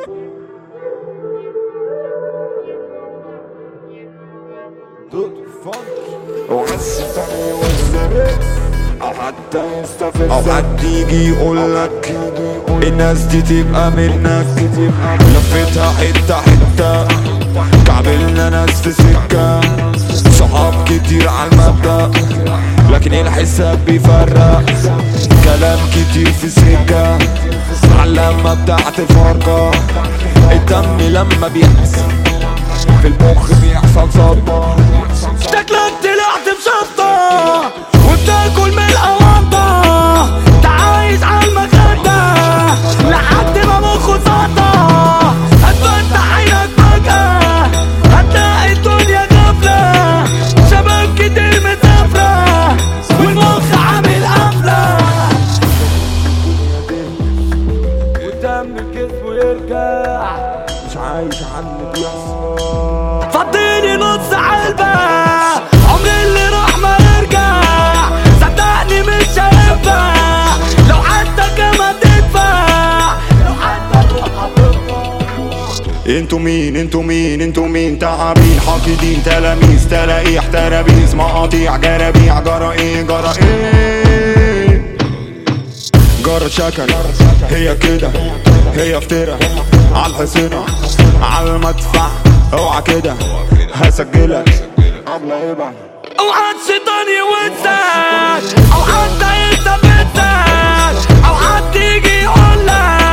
وعالشيطان يوزرك او حتى يستفزك او حد يجي يقولك الناس دي تبقى منك لفتها حتة حتة كعبلنا ناس في سكة صحاب كتير على المبدأ لكن الحساب بيفرق كلام كتير في سكة علامة بتاعت الفرقة الدم لما بيحصل في المخ بيحصل صدمة شكلك طلعت بشطة وبتاكل من الأوانطة انت عايز عالمخدة لحد ما مخه سطة هتفتح عينك فجأة هتلاقي الدنيا غفلة شباب كتير مسافرة والمخ عامل قفلة ودم الجسم يرجع مش عايش عني بيحصل فضيني نص علبة عمري اللي راح ما يرجع صدقني مش هينفع لو حتى كما تدفع لو حتى تروح هتدفع انتوا مين انتوا مين انتوا مين تعابين حاقدين تلاميذ تلاقيح ترابيز مقاطيع جرابيع جرى ايه جرى ايه جرى شكل هي كده هي فترة عالحصينة عالمدفع اوعى كده هسجلك قبل يبقى اوعى الشيطان يوزك او حتى يثبتك او حد يجي يقولك